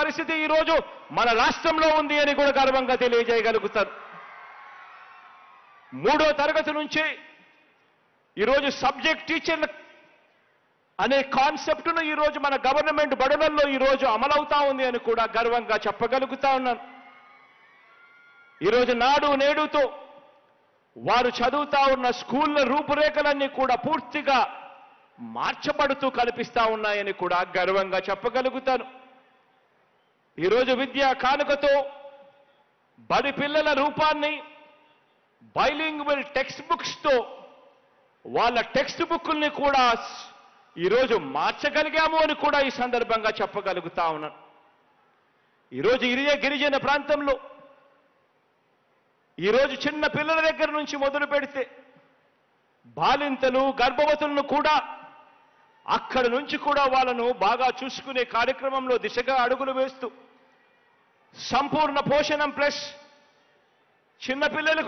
పరిస్థితి ఈరోజు మన రాష్ట్రంలో ఉంది అని కూడా గర్వంగా తెలియజేయగలుగుతారు మూడో తరగతి నుంచి ఈరోజు సబ్జెక్ట్ టీచర్ల అనే కాన్సెప్ట్ను ఈరోజు మన గవర్నమెంట్ బడులలో ఈరోజు అమలవుతా ఉంది అని కూడా గర్వంగా చెప్పగలుగుతా ఉన్నాను ఈరోజు నాడు నేడుతో వారు చదువుతా ఉన్న స్కూళ్ళ రూపురేఖలన్నీ కూడా పూర్తిగా మార్చబడుతూ కనిపిస్తా ఉన్నాయని కూడా గర్వంగా చెప్పగలుగుతాను ఈరోజు విద్యా కానుకతో బడి పిల్లల రూపాన్ని బైలింగ్వల్ టెక్స్ట్ బుక్స్తో వాళ్ళ టెక్స్ట్ బుక్కుల్ని కూడా స్- ఈరోజు మార్చగలిగాము అని కూడా ఈ సందర్భంగా చెప్పగలుగుతా ఉన్నాను ఈరోజు ఇరియే గిరిజన ప్రాంతంలో ఈరోజు చిన్న పిల్లల దగ్గర నుంచి మొదలు పెడితే బాలింతలు గర్భవతులను కూడా అక్కడి నుంచి కూడా వాళ్ళను బాగా చూసుకునే కార్యక్రమంలో దిశగా అడుగులు వేస్తూ సంపూర్ణ పోషణం ప్లస్ చిన్నపిల్లలకు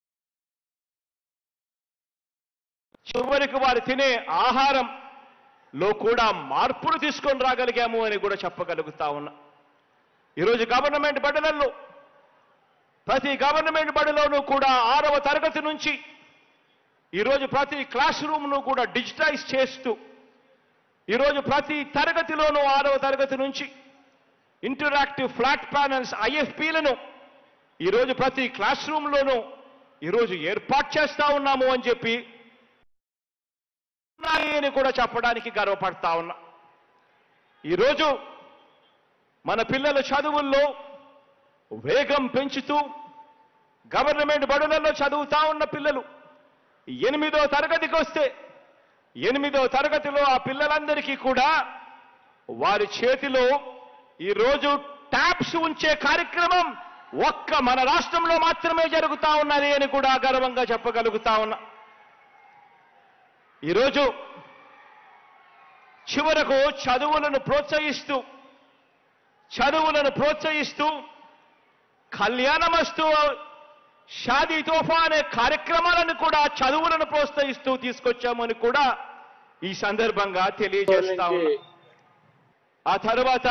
చివరికి వారు తినే ఆహారంలో కూడా మార్పులు తీసుకొని రాగలిగాము అని కూడా చెప్పగలుగుతా ఉన్నా ఈరోజు గవర్నమెంట్ బడులలో ప్రతి గవర్నమెంట్ బడిలోనూ కూడా ఆరవ తరగతి నుంచి ఈరోజు ప్రతి క్లాస్ రూమ్ను కూడా డిజిటైజ్ చేస్తూ ఈరోజు ప్రతి తరగతిలోనూ ఆరవ తరగతి నుంచి ఇంటరాక్టివ్ ఫ్లాట్ ప్యానల్స్ ఐఎఫ్పీలను ఈరోజు ప్రతి క్లాస్ రూమ్లోనూ ఈరోజు ఏర్పాటు చేస్తా ఉన్నాము అని చెప్పి ఉన్నాయి అని కూడా చెప్పడానికి గర్వపడతా ఉన్నా ఈరోజు మన పిల్లల చదువుల్లో వేగం పెంచుతూ గవర్నమెంట్ బడులలో చదువుతా ఉన్న పిల్లలు ఎనిమిదో తరగతికి వస్తే ఎనిమిదో తరగతిలో ఆ పిల్లలందరికీ కూడా వారి చేతిలో ఈరోజు ట్యాబ్స్ ఉంచే కార్యక్రమం ఒక్క మన రాష్ట్రంలో మాత్రమే జరుగుతా ఉన్నది అని కూడా గర్వంగా చెప్పగలుగుతా ఉన్నా ఈరోజు చివరకు చదువులను ప్రోత్సహిస్తూ చదువులను ప్రోత్సహిస్తూ కళ్యాణమస్తు షాదీ తోఫా అనే కార్యక్రమాలను కూడా చదువులను ప్రోత్సహిస్తూ తీసుకొచ్చామని కూడా ఈ సందర్భంగా తెలియజేస్తా ఉన్నా ఆ తర్వాత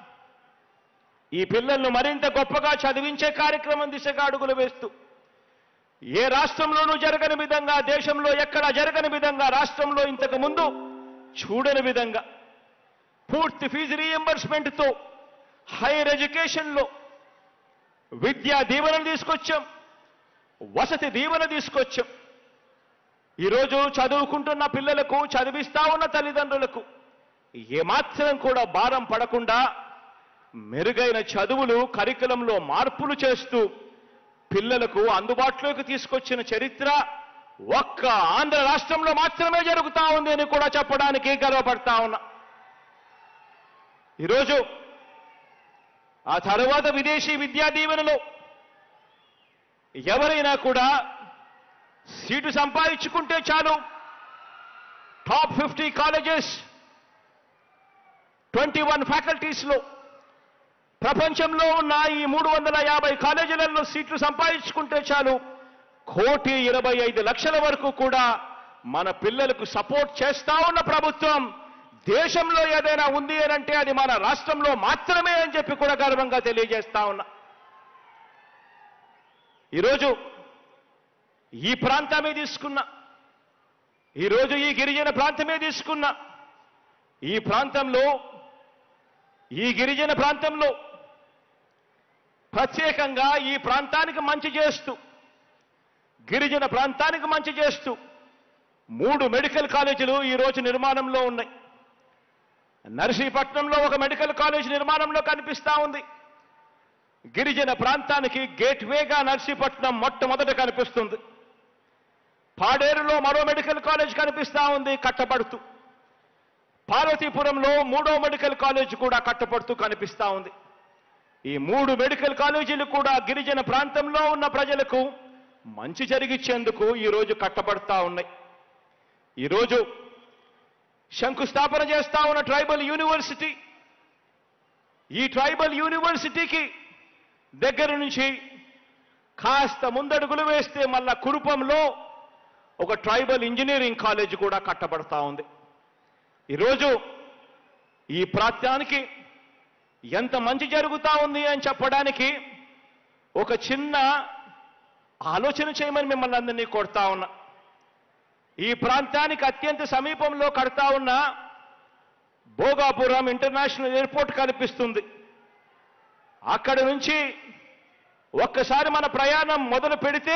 ఈ పిల్లలను మరింత గొప్పగా చదివించే కార్యక్రమం దిశగా అడుగులు వేస్తూ ఏ రాష్ట్రంలోనూ జరగని విధంగా దేశంలో ఎక్కడా జరగని విధంగా రాష్ట్రంలో ఇంతకు ముందు చూడని విధంగా పూర్తి ఫీజు రీఎంబర్స్మెంట్తో హైయర్ ఎడ్యుకేషన్లో విద్యా దీవెనలు తీసుకొచ్చాం వసతి దీవెన తీసుకొచ్చాం ఈరోజు చదువుకుంటున్న పిల్లలకు చదివిస్తా ఉన్న తల్లిదండ్రులకు ఏమాత్రం కూడా భారం పడకుండా మెరుగైన చదువులు కరికులంలో మార్పులు చేస్తూ పిల్లలకు అందుబాటులోకి తీసుకొచ్చిన చరిత్ర ఒక్క ఆంధ్ర రాష్ట్రంలో మాత్రమే జరుగుతా ఉంది అని కూడా చెప్పడానికి గర్వపడతా ఉన్నా ఈరోజు ఆ తర్వాత విదేశీ విద్యా దీవెనలో ఎవరైనా కూడా సీటు సంపాదించుకుంటే చాలు top fifty colleges twenty one ఫ్యాకల్టీస్లో ప్రపంచంలో ఉన్న ఈ మూడు వందల యాభై కాలేజీలలో సీట్లు సంపాదించుకుంటే చాలు కోటి ఇరవై ఐదు లక్షల వరకు కూడా మన పిల్లలకు సపోర్ట్ చేస్తా ఉన్న ప్రభుత్వం దేశంలో ఏదైనా ఉంది అని అంటే అది మన రాష్ట్రంలో మాత్రమే అని చెప్పి కూడా గర్వంగా తెలియజేస్తా ఉన్నా ఈరోజు ఈ ప్రాంతమే తీసుకున్నా ఈరోజు ఈ గిరిజన ప్రాంతమే తీసుకున్నా ఈ ప్రాంతంలో ఈ గిరిజన ప్రాంతంలో ప్రత్యేకంగా ఈ ప్రాంతానికి మంచి చేస్తూ గిరిజన ప్రాంతానికి మంచి చేస్తూ మూడు మెడికల్ కాలేజీలు ఈ రోజు నిర్మాణంలో ఉన్నాయి నర్సీపట్నంలో ఒక మెడికల్ కాలేజ్ నిర్మాణంలో కనిపిస్తా ఉంది గిరిజన ప్రాంతానికి గేట్వేగా నర్సీపట్నం మొట్టమొదట కనిపిస్తుంది పాడేరులో మరో మెడికల్ కాలేజ్ కనిపిస్తా ఉంది కట్టబడుతూ పార్వతీపురంలో మూడో మెడికల్ కాలేజ్ కూడా కట్టబడుతూ కనిపిస్తా ఉంది ఈ మూడు మెడికల్ కాలేజీలు కూడా గిరిజన ప్రాంతంలో ఉన్న ప్రజలకు మంచి జరిగించేందుకు ఈరోజు కట్టబడతా ఉన్నాయి ఈరోజు శంకుస్థాపన చేస్తా ఉన్న ట్రైబల్ యూనివర్సిటీ ఈ ట్రైబల్ యూనివర్సిటీకి దగ్గర నుంచి కాస్త ముందడుగులు వేస్తే మళ్ళా కురుపంలో ఒక ట్రైబల్ ఇంజనీరింగ్ కాలేజ్ కూడా కట్టబడతా ఉంది ఈరోజు ఈ ప్రాంతానికి ఎంత మంచి జరుగుతా ఉంది అని చెప్పడానికి ఒక చిన్న ఆలోచన చేయమని మిమ్మల్ని అందరినీ కొడతా ఉన్నా ఈ ప్రాంతానికి అత్యంత సమీపంలో కడతా ఉన్న భోగాపురం ఇంటర్నేషనల్ ఎయిర్పోర్ట్ కల్పిస్తుంది అక్కడి నుంచి ఒక్కసారి మన ప్రయాణం మొదలు పెడితే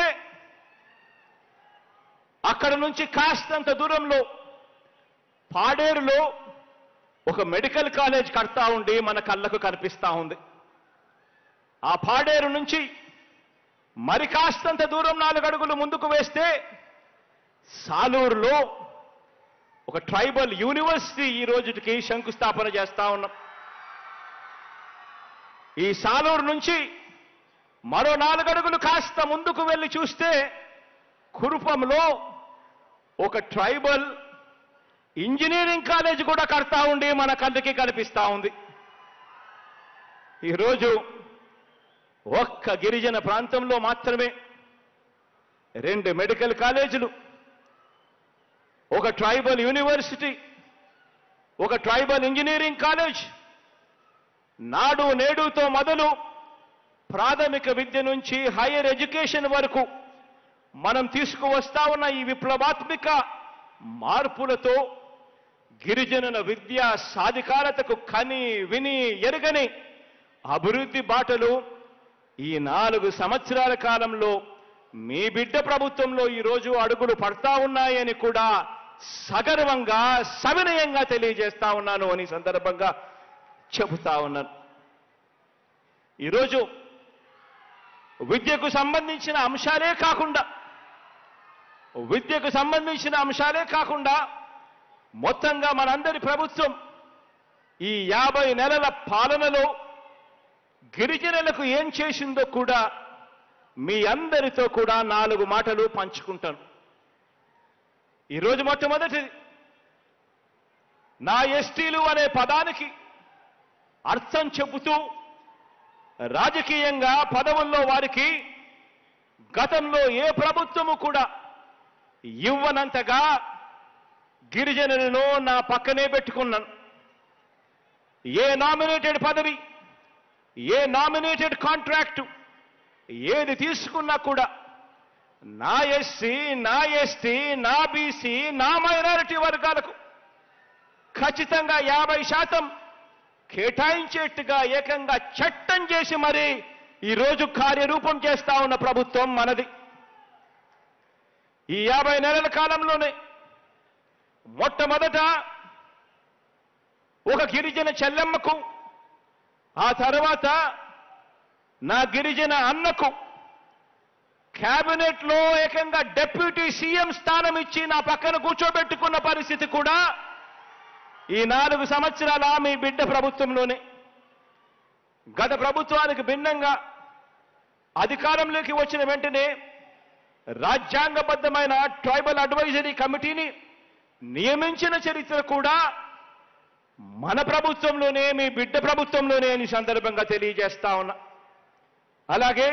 అక్కడ నుంచి కాస్తంత దూరంలో పాడేరులో ఒక మెడికల్ కాలేజ్ కడతా ఉండి మన కళ్ళకు కనిపిస్తా ఉంది ఆ పాడేరు నుంచి మరి కాస్తంత దూరం నాలుగు అడుగులు ముందుకు వేస్తే సాలూరులో ఒక ట్రైబల్ యూనివర్సిటీ ఈ రోజుకి శంకుస్థాపన చేస్తా ఉన్నాం ఈ సాలూరు నుంచి మరో నాలుగు అడుగులు కాస్త ముందుకు వెళ్ళి చూస్తే కురుపంలో ఒక ట్రైబల్ ఇంజనీరింగ్ కాలేజ్ కూడా కడతా ఉండి మన కళ్ళకి కనిపిస్తా ఉంది ఈరోజు ఒక్క గిరిజన ప్రాంతంలో మాత్రమే రెండు మెడికల్ కాలేజీలు ఒక ట్రైబల్ యూనివర్సిటీ ఒక ట్రైబల్ ఇంజనీరింగ్ కాలేజ్ నాడు నేడుతో మొదలు ప్రాథమిక విద్య నుంచి హైయర్ ఎడ్యుకేషన్ వరకు మనం తీసుకువస్తా ఉన్న ఈ విప్లవాత్మిక మార్పులతో గిరిజనుల విద్యా సాధికారతకు కని విని ఎరగని అభివృద్ధి బాటలు ఈ నాలుగు సంవత్సరాల కాలంలో మీ బిడ్డ ప్రభుత్వంలో ఈరోజు అడుగులు పడతా ఉన్నాయని కూడా సగర్వంగా సవినయంగా తెలియజేస్తా ఉన్నాను అని ఈ సందర్భంగా చెబుతా ఉన్నాను ఈరోజు విద్యకు సంబంధించిన అంశాలే కాకుండా విద్యకు సంబంధించిన అంశాలే కాకుండా మొత్తంగా మనందరి ప్రభుత్వం ఈ యాభై నెలల పాలనలో గిరిజనులకు ఏం చేసిందో కూడా మీ అందరితో కూడా నాలుగు మాటలు పంచుకుంటాను ఈరోజు మొట్టమొదటిది నా ఎస్టీలు అనే పదానికి అర్థం చెబుతూ రాజకీయంగా పదవుల్లో వారికి గతంలో ఏ ప్రభుత్వము కూడా ఇవ్వనంతగా గిరిజనులను నా పక్కనే పెట్టుకున్నాను ఏ నామినేటెడ్ పదవి ఏ నామినేటెడ్ కాంట్రాక్టు ఏది తీసుకున్నా కూడా నా ఎస్సీ నా ఎస్టీ నా బీసీ నా మైనారిటీ వర్గాలకు ఖచ్చితంగా యాభై శాతం కేటాయించేట్టుగా ఏకంగా చట్టం చేసి మరి ఈరోజు కార్యరూపం చేస్తా ఉన్న ప్రభుత్వం మనది ఈ యాభై నెలల కాలంలోనే మొట్టమొదట ఒక గిరిజన చెల్లెమ్మకు ఆ తర్వాత నా గిరిజన అన్నకు కేబినెట్ లో ఏకంగా డెప్యూటీ సీఎం స్థానం ఇచ్చి నా పక్కన కూర్చోబెట్టుకున్న పరిస్థితి కూడా ఈ నాలుగు సంవత్సరాల మీ బిడ్డ ప్రభుత్వంలోనే గత ప్రభుత్వానికి భిన్నంగా అధికారంలోకి వచ్చిన వెంటనే రాజ్యాంగబద్ధమైన ట్రైబల్ అడ్వైజరీ కమిటీని నియమించిన చరిత్ర కూడా మన ప్రభుత్వంలోనే మీ బిడ్డ ప్రభుత్వంలోనే అని సందర్భంగా తెలియజేస్తా ఉన్నా అలాగే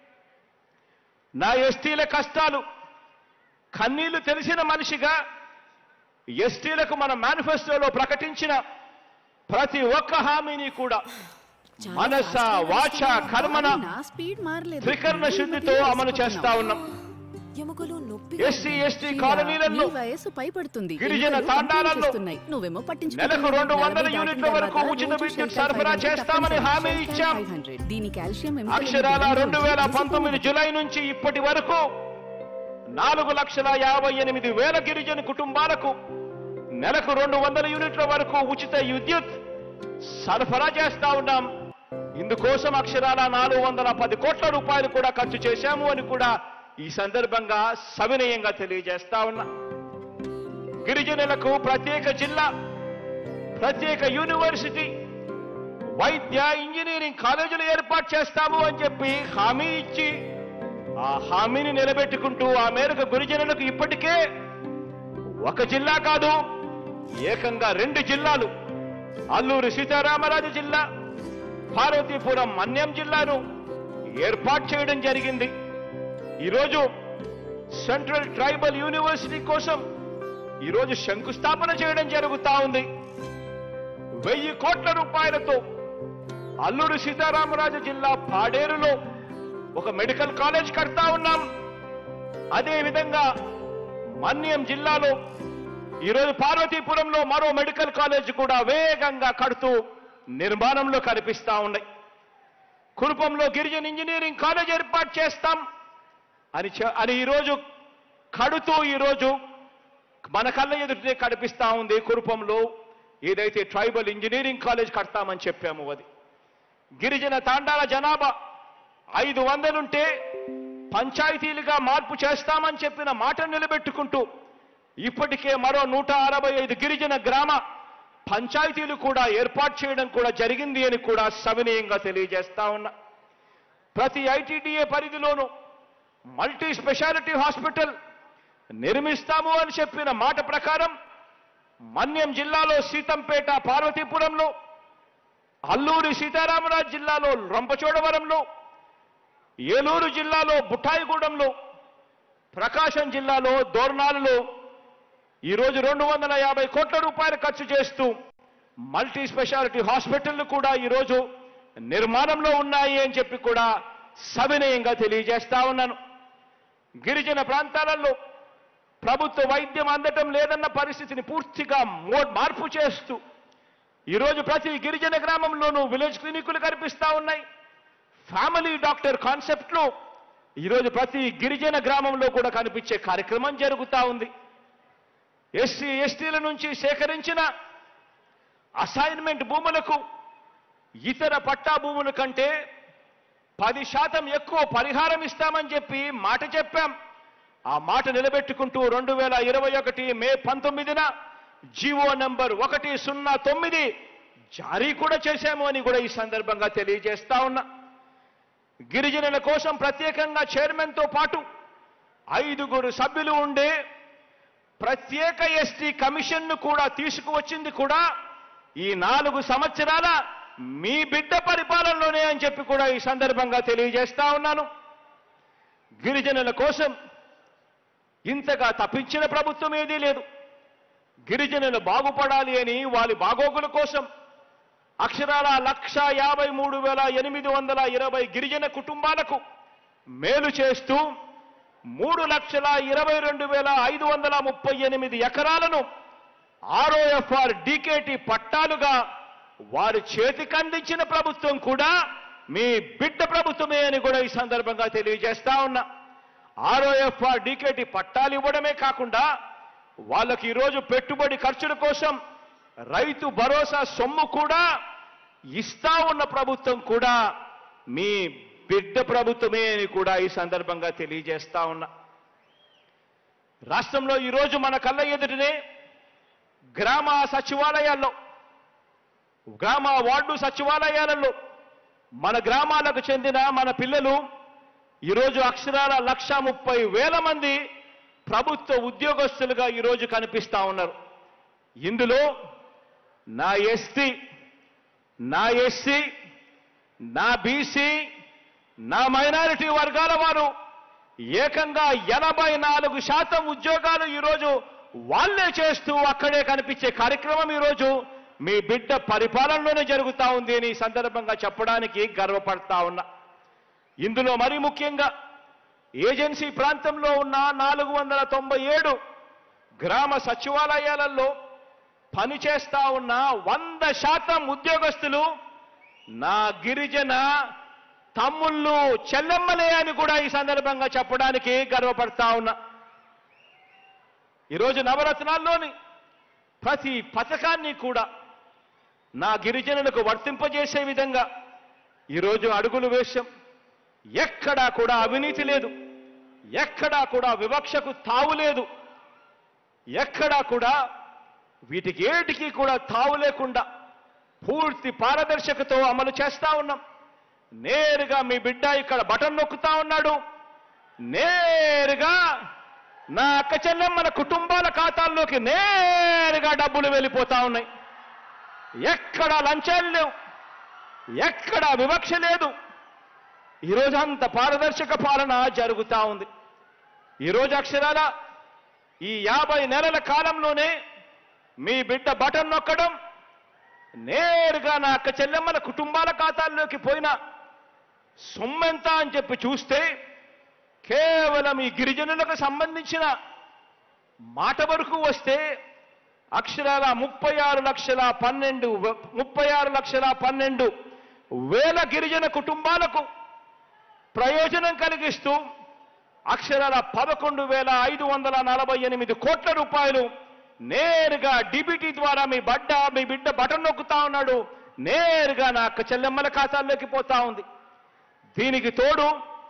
నా ఎస్టీల కష్టాలు కన్నీళ్లు తెలిసిన మనిషిగా ఎస్టీలకు మన మేనిఫెస్టోలో ప్రకటించిన ప్రతి ఒక్క హామీని కూడా చాలా మనస fast గా వాచ నడుస్తున్నావు. కర్మన కానీ నా స్పీడ్ మారలేదు త్రికరణ నువ్వు శుద్ధితో మధ్యలో అమలు చేస్తా ఉన్నాం ఎముకలు నొప్పి ఎస్సీ ఎస్టీ శ్రీరా, కాలనీలలో నీ వయస్సు పైపడుతుంది గిరిజన ఎలుకలు తాండాలలో కంప్లైంట్ చేస్తున్నాయి. నువ్వేమో పట్టించుకోవడం నెలకు లేదు. రెండు వందల నలభై యూనిట్ల దాటిన వరకు తర్వాత ఉచిత రోజు విద్యుత్ షెల్టర్ సరఫరా 500 చేస్తామని హామీ షెల్టర్ ఇచ్చాం. 500. దీని కాల్షియం ఎంతో అక్షరాల ఉంటుందో రెండు వేల తెలుసుకోవాలి. పంతొమ్మిది జులై నుంచి ఇప్పటి వరకు నాలుగు లక్షల యాభై ఎనిమిది వేల గిరిజన కుటుంబాలకు నెలకు రెండు వందల యూనిట్ల వరకు ఉచిత విద్యుత్ సరఫరా చేస్తా ఉన్నాం ఇందుకోసం అక్షరాల నాలుగు వందల పది కోట్ల రూపాయలు కూడా ఖర్చు చేశాము అని కూడా ఈ సందర్భంగా సవినయంగా తెలియజేస్తా ఉన్నా గిరిజనులకు ప్రత్యేక జిల్లా ప్రత్యేక యూనివర్సిటీ వైద్య ఇంజనీరింగ్ కాలేజీలు ఏర్పాటు చేస్తాము అని చెప్పి హామీ ఇచ్చి ఆ హామీని నిలబెట్టుకుంటూ ఆ మేరకు గిరిజనులకు ఇప్పటికే ఒక జిల్లా కాదు ఏకంగా రెండు జిల్లాలు అల్లూరి సీతారామరాజు జిల్లా పార్వతీపురం మన్యం జిల్లాను ఏర్పాటు చేయడం జరిగింది ఈరోజు సెంట్రల్ ట్రైబల్ యూనివర్సిటీ కోసం ఈరోజు శంకుస్థాపన చేయడం జరుగుతా ఉంది వెయ్యి కోట్ల రూపాయలతో అల్లూరి సీతారామరాజు జిల్లా పాడేరులో ఒక మెడికల్ కాలేజ్ కడతా ఉన్నాం అదే విధంగా మన్యం జిల్లాలో ఈరోజు పార్వతీపురంలో మరో మెడికల్ కాలేజ్ కూడా వేగంగా కడుతూ నిర్మాణంలో కనిపిస్తా ఉన్నాయి కురుపంలో గిరిజన ఇంజనీరింగ్ కాలేజ్ ఏర్పాటు చేస్తాం అని చె- అని ఈరోజు కడుతూ ఈరోజు మన కళ్ళ ఎదుటే కనిపిస్తా ఉంది కురుపంలో ఏదైతే ట్రైబల్ ఇంజనీరింగ్ కాలేజ్ కడతామని చెప్పాము అది గిరిజన తాండాల జనాభా ఐదు వందలుంటే పంచాయతీలుగా మార్పు చేస్తామని చెప్పిన మాట నిలబెట్టుకుంటూ ఇప్పటికే మరో నూట అరవై ఐదు గిరిజన గ్రామ పంచాయతీలు కూడా ఏర్పాటు చేయడం కూడా జరిగింది అని కూడా సవినయంగా తెలియజేస్తా ఉన్నా ప్రతి ఐటీడీఏ పరిధిలోనూ మల్టీ స్పెషాలిటీ హాస్పిటల్ నిర్మిస్తాము అని చెప్పిన మాట ప్రకారం మన్యం జిల్లాలో సీతంపేట పార్వతీపురంలో అల్లూరి సీతారామరాజు జిల్లాలో రంపచోడవరంలో ఏలూరు జిల్లాలో బుట్టాయిగూడెంలో ప్రకాశం జిల్లాలో దోర్నాలలో ఈరోజు రెండు వందల యాభై కోట్ల రూపాయలు ఖర్చు చేస్తూ మల్టీ స్పెషాలిటీ హాస్పిటళ్లు కూడా ఈరోజు నిర్మాణంలో ఉన్నాయి అని చెప్పి కూడా సవినయంగా తెలియజేస్తా ఉన్నాను గిరిజన ప్రాంతాలలో ప్రభుత్వ వైద్యం అందటం లేదన్న పరిస్థితిని పూర్తిగా మో- మార్పు చేస్తూ ఈరోజు ప్రతి గిరిజన గ్రామంలోనూ విలేజ్ క్లినికులు కనిపిస్తా ఉన్నాయి ఫ్యామిలీ డాక్టర్ కాన్సెప్ట్ లో ఈరోజు ప్రతి గిరిజన గ్రామంలో కూడా కనిపించే కార్యక్రమం జరుగుతా ఉంది ఎస్సీ ఎస్టీల నుంచి సేకరించిన అసైన్మెంట్ భూములకు ఇతర పట్టా భూముల కంటే పది శాతం ఎక్కువ పరిహారం ఇస్తామని చెప్పి మాట చెప్పాం ఆ మాట నిలబెట్టుకుంటూ రెండు వేల ఇరవై ఒకటి మే పంతొమ్మిదిన జీవో నంబర్ ఒకటి సున్నా తొమ్మిది జారీ కూడా చేశాము అని కూడా ఈ సందర్భంగా తెలియజేస్తా ఉన్నా గిరిజనుల కోసం ప్రత్యేకంగా చైర్మన్తో పాటు ఐదుగురు సభ్యులు ఉండే ప్రత్యేక ఎస్టీ కమిషన్ను కూడా తీసుకువచ్చింది కూడా ఈ నాలుగు సంవత్సరాల మీ బిడ్డ పరిపాలనలోనే అని చెప్పి కూడా ఈ సందర్భంగా తెలియజేస్తా ఉన్నాను గిరిజనుల కోసం ఇంతగా తప్పించిన ప్రభుత్వం ఏదీ లేదు గిరిజనులు బాగుపడాలి అని వారి బాగోగుల కోసం అక్షరాల లక్ష యాభై మూడు వేల ఎనిమిది వందల ఇరవై గిరిజన కుటుంబాలకు మేలు చేస్తూ మూడు లక్షల ఇరవై రెండు వేల ఐదు వందల ముప్పై ఎనిమిది ఎకరాలను ఆర్ఓఎఫ్ఆర్ డీకేటి పట్టాలుగా వారి చేతికి అందించిన ప్రభుత్వం కూడా మీ బిడ్డ ప్రభుత్వమే అని కూడా ఈ సందర్భంగా తెలియజేస్తా ఉన్నా ఆర్ఓఎఫ్ఆర్ డీకేటి పట్టాలు ఇవ్వడమే కాకుండా వాళ్ళకి ఈరోజు పెట్టుబడి ఖర్చుల కోసం రైతు భరోసా సొమ్ము కూడా ఇస్తా ఉన్న ప్రభుత్వం కూడా మీ బిడ్డ ప్రభుత్వమే అని కూడా ఈ సందర్భంగా తెలియజేస్తా ఉన్నా రాష్ట్రంలో ఈరోజు మన కళ్ళ ఎదుటనే గ్రామ సచివాలయాల్లో గ్రామ వార్డు సచివాలయాలలో మన గ్రామాలకు చెందిన మన పిల్లలు ఈరోజు అక్షరాల లక్ష ముప్పై వేల మంది ప్రభుత్వ ఉద్యోగస్తులుగా ఈరోజు కనిపిస్తా ఉన్నారు ఇందులో నా ఎస్టీ నా ఎస్సీ నా బీసీ నా మైనారిటీ వర్గాల వారు ఏకంగా ఎనభై నాలుగు శాతం ఉద్యోగాలు ఈరోజు వాళ్ళే చేస్తూ అక్కడే కనిపించే కార్యక్రమం ఈరోజు మీ బిడ్డ పరిపాలనలోనే జరుగుతా ఉంది అని ఈ సందర్భంగా చెప్పడానికి గర్వపడతా ఉన్నా ఇందులో మరీ ముఖ్యంగా ఏజెన్సీ ప్రాంతంలో ఉన్న నాలుగు వందల తొంభై ఏడు గ్రామ సచివాలయాలలో పనిచేస్తా ఉన్న వంద శాతం ఉద్యోగస్తులు నా గిరిజన తమ్ముళ్ళు చెల్లెమ్మలే అని కూడా ఈ సందర్భంగా చెప్పడానికి గర్వపడతా ఉన్నా ఈరోజు నవరత్నాల్లోని ప్రతి పథకాన్ని కూడా నా గిరిజనులకు వర్తింపజేసే విధంగా ఈరోజు అడుగులు వేశాం ఎక్కడా కూడా అవినీతి లేదు ఎక్కడా కూడా వివక్షకు తావు లేదు ఎక్కడా కూడా వీటికి ఏటికి కూడా తావు లేకుండా పూర్తి పారదర్శకతో అమలు చేస్తా ఉన్నాం నేరుగా మీ బిడ్డ ఇక్కడ బటన్ నొక్కుతా ఉన్నాడు నేరుగా నా అక్క చెల్లెమ్మల కుటుంబాల ఖాతాల్లోకి నేరుగా డబ్బులు వెళ్ళిపోతా ఉన్నాయి ఎక్కడ లంచాలు లేవు ఎక్కడ వివక్ష లేదు ఈరోజు అంత పారదర్శక పాలన జరుగుతా ఉంది ఈరోజు అక్షరాల ఈ యాభై నెలల కాలంలోనే మీ బిడ్డ బటన్ నొక్కడం నేరుగా నా అక్క చెల్లెమ్మల కుటుంబాల ఖాతాల్లోకి పోయిన సొమ్మెంత అని చెప్పి చూస్తే కేవలం ఈ గిరిజనులకు సంబంధించిన మాట వరకు వస్తే అక్షరాల ముప్పై ఆరు లక్షల పన్నెండు వ- ముప్పై ఆరు లక్షల పన్నెండు వేల గిరిజన కుటుంబాలకు ప్రయోజనం కలిగిస్తూ అక్షరాల పదకొండు వేల ఐదు వందల నలభై ఎనిమిది కోట్ల రూపాయలు నేరుగా డిబిటీ ద్వారా మీ బడ్డ మీ బిడ్డ బటన్ నొక్కుతా ఉన్నాడు నేరుగా నా అక్క చెల్లెమ్మల ఖాతాల్లోకి పోతా ఉంది దీనికి తోడు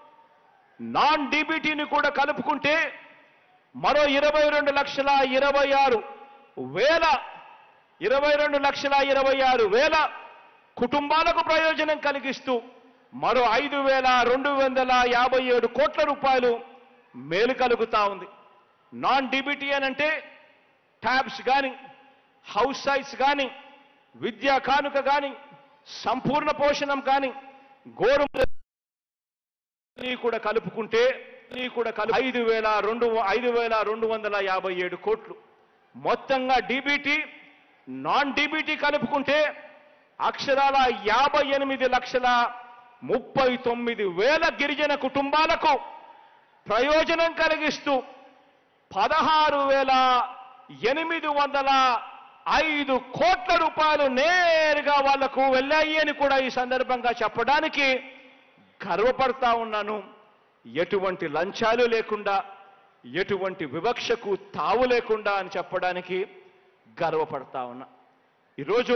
నాన్ డిబిటీని కూడా కలుపుకుంటే మరో ఇరవై రెండు లక్షల ఇరవై ఆరు వేల ఇరవై రెండు లక్షల ఇరవై ఆరు వేల కుటుంబాలకు ప్రయోజనం కలిగిస్తూ మరో ఐదు వేల రెండు వందల యాభై ఏడు కోట్ల రూపాయలు మేలు కలుగుతా ఉంది నాన్ డిబిటీ అని అంటే ట్యాబ్స్ కానీ హౌస్ సైట్స్ కానీ విద్యా కానుక కానీ సంపూర్ణ పోషణం కానీ గోరు నీ కూడా కలుపుకుంటే నీ కూడా కలు ఐదు వేల రెండు ఐదు వేల రెండు వందల యాభై ఏడు కోట్లు మొత్తంగా డీబీటీ నాన్ డీబీటీ కలుపుకుంటే అక్షరాల యాభై ఎనిమిది లక్షల ముప్పై తొమ్మిది వేల గిరిజన కుటుంబాలకు ప్రయోజనం కలిగిస్తూ పదహారు వేల ఎనిమిది వందల ఐదు కోట్ల రూపాయలు నేరుగా వాళ్లకు వెళ్ళాయి అని కూడా ఈ సందర్భంగా చెప్పడానికి గర్వపడతా ఉన్నాను ఎటువంటి లంచాలు లేకుండా ఎటువంటి వివక్షకు తావు లేకుండా అని చెప్పడానికి గర్వపడతా ఉన్నా ఈరోజు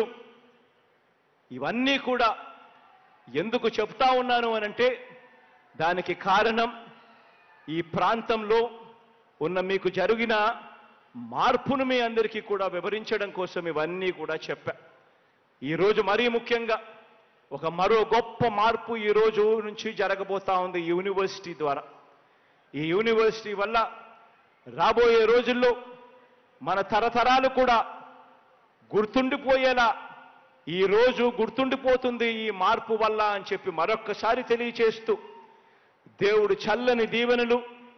ఇవన్నీ కూడా ఎందుకు చెప్తా ఉన్నాను అనంటే దానికి కారణం ఈ ప్రాంతంలో ఉన్న మీకు జరిగిన మార్పును మీ అందరికీ కూడా వివరించడం కోసం ఇవన్నీ కూడా చెప్పా ఈరోజు మరీ ముఖ్యంగా ఒక మరో గొప్ప మార్పు ఈ రోజు నుంచి జరగబోతా ఉంది ఈ యూనివర్సిటీ ద్వారా ఈ యూనివర్సిటీ వల్ల రాబోయే రోజుల్లో మన తరతరాలు కూడా గుర్తుండిపోయేలా ఈ రోజు గుర్తుండిపోతుంది ఈ మార్పు వల్ల అని చెప్పి మరొక్కసారి తెలియచేస్తూ దేవుడు చల్లని దీవెనలు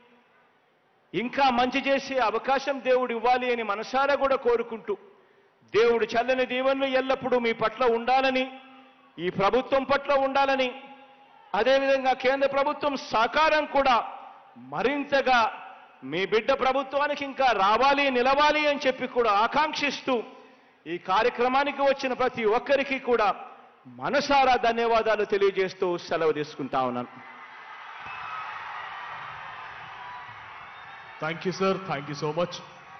ఇంకా మంచి చేసే అవకాశం దేవుడు ఇవ్వాలి అని మనసారా కూడా కోరుకుంటూ దేవుడు చల్లని దీవెనలు ఎల్లప్పుడూ మీ పట్ల ఉండాలని ఈ ప్రభుత్వం పట్ల ఉండాలని అదేవిధంగా కేంద్ర ప్రభుత్వం సహకారం కూడా మరింతగా మీ బిడ్డ ప్రభుత్వానికి ఇంకా రావాలి నిలవాలి అని చెప్పి కూడా ఆకాంక్షిస్తూ ఈ కార్యక్రమానికి వచ్చిన ప్రతి ఒక్కరికి కూడా మనసారా ధన్యవాదాలు తెలియజేస్తూ సెలవు తీసుకుంటా ఉన్నాను thank you sir thank you so much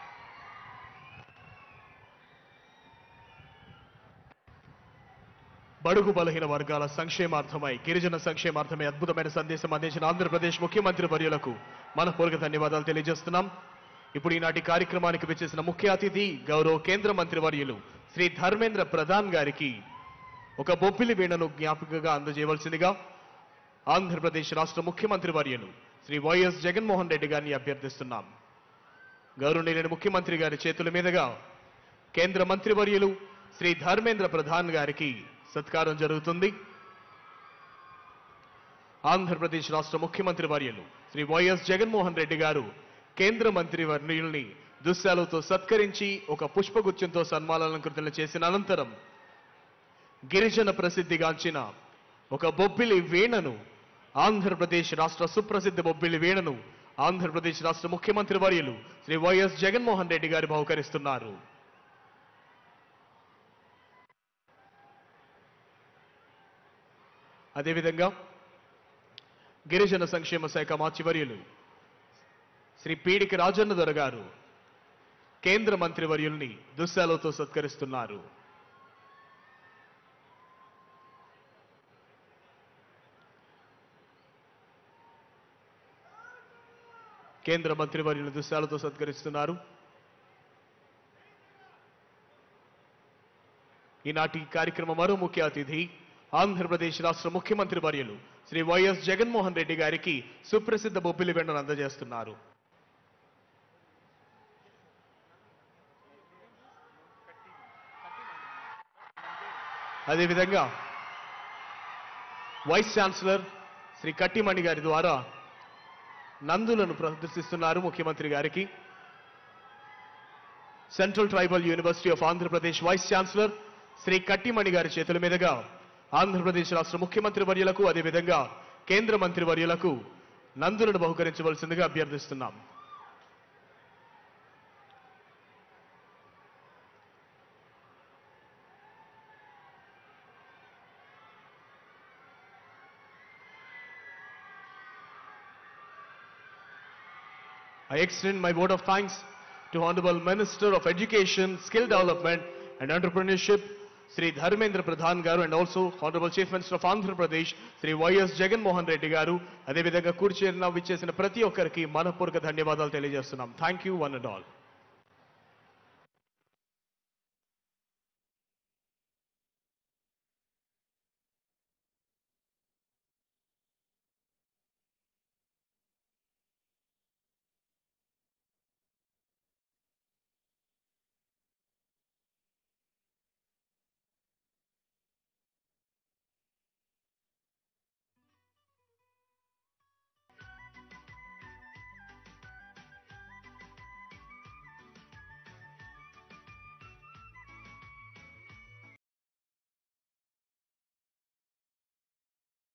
బడుగు బలహీన వర్గాల సంక్షేమార్థమై గిరిజన సంక్షేమార్థమై అద్భుతమైన సందేశం అందించిన ఆంధ్రప్రదేశ్ ముఖ్యమంత్రి వర్యులకు మనపూర్వక ధన్యవాదాలు తెలియజేస్తున్నాం ఇప్పుడు ఈనాటి కార్యక్రమానికి విచ్చేసిన ముఖ్య అతిథి గౌరవ కేంద్ర మంత్రి వర్యులు శ్రీ ధర్మేంద్ర ప్రధాన్ గారికి ఒక బొబ్బిలి వీణను జ్ఞాపికగా అందజేయవలసిందిగా ఆంధ్రప్రదేశ్ రాష్ట్ర ముఖ్యమంత్రి వర్యులు శ్రీ వైఎస్ జగన్మోహన్ రెడ్డి గారిని అభ్యర్థిస్తున్నాం గౌరవనీయులైన ముఖ్యమంత్రి గారి చేతుల మీదుగా కేంద్ర మంత్రివర్యులు శ్రీ ధర్మేంద్ర ప్రధాన్ గారికి సత్కారం జరుగుతుంది ఆంధ్రప్రదేశ్ రాష్ట్ర ముఖ్యమంత్రి వర్యులు శ్రీ వైఎస్ జగన్మోహన్ రెడ్డి గారు కేంద్ర మంత్రి వర్యుల్ని దుశ్శాలతో సత్కరించి ఒక పుష్పగుచ్చంతో సన్మానాలంకృతులు చేసిన అనంతరం గిరిజన ప్రసిద్ధిగాంచిన ఒక బొబ్బిలి వీణను ఆంధ్రప్రదేశ్ రాష్ట్ర సుప్రసిద్ధ బొబ్బిలి వీణను ఆంధ్రప్రదేశ్ రాష్ట్ర ముఖ్యమంత్రి వర్యులు శ్రీ వైఎస్ జగన్మోహన్ రెడ్డి గారు బహుకరిస్తున్నారు అదేవిధంగా గిరిజన సంక్షేమ శాఖ మాచివర్యులు శ్రీ పీడికి రాజన్న దొర గారు కేంద్ర మంత్రివర్యుల్ని దుశ్శాలతో సత్కరిస్తున్నారు కేంద్ర మంత్రివర్యులు దుశ్శాలతో సత్కరిస్తున్నారు ఈనాటి కార్యక్రమం మరో ముఖ్య అతిథి ఆంధ్రప్రదేశ్ రాష్ట్ర ముఖ్యమంత్రి వర్యులు శ్రీ వైఎస్ జగన్మోహన్ రెడ్డి గారికి సుప్రసిద్ధ బొబ్బిలి వెండను అందజేస్తున్నారు అదేవిధంగా వైస్ ఛాన్సలర్ శ్రీ కట్టిమణి గారి ద్వారా నందులను ప్రదర్శిస్తున్నారు ముఖ్యమంత్రి గారికి central tribal university of Andhra Pradesh vice chancellor Sri Kattimani గారి చేతుల మీదుగా ఆంధ్రప్రదేశ్ రాష్ట్ర ముఖ్యమంత్రి వర్యులకు అదేవిధంగా కేంద్ర మంత్రి వర్యులకు నందులను బహుకరించవలసిందిగా అభ్యర్థిస్తున్నాం I extend my vote of thanks to Honorable Minister of Education, Skill Development and Entrepreneurship, Sri Dharmendra Pradhan Garu and also Honorable Chief Minister of Andhra Pradesh, Sri YS Jagan Mohan Reddy గారు అదేవిధంగా కూర్చేరిన విచ్చేసిన ప్రతి ఒక్కరికి మనపూర్వక ధన్యవాదాలు తెలియజేస్తున్నాం thank you one and all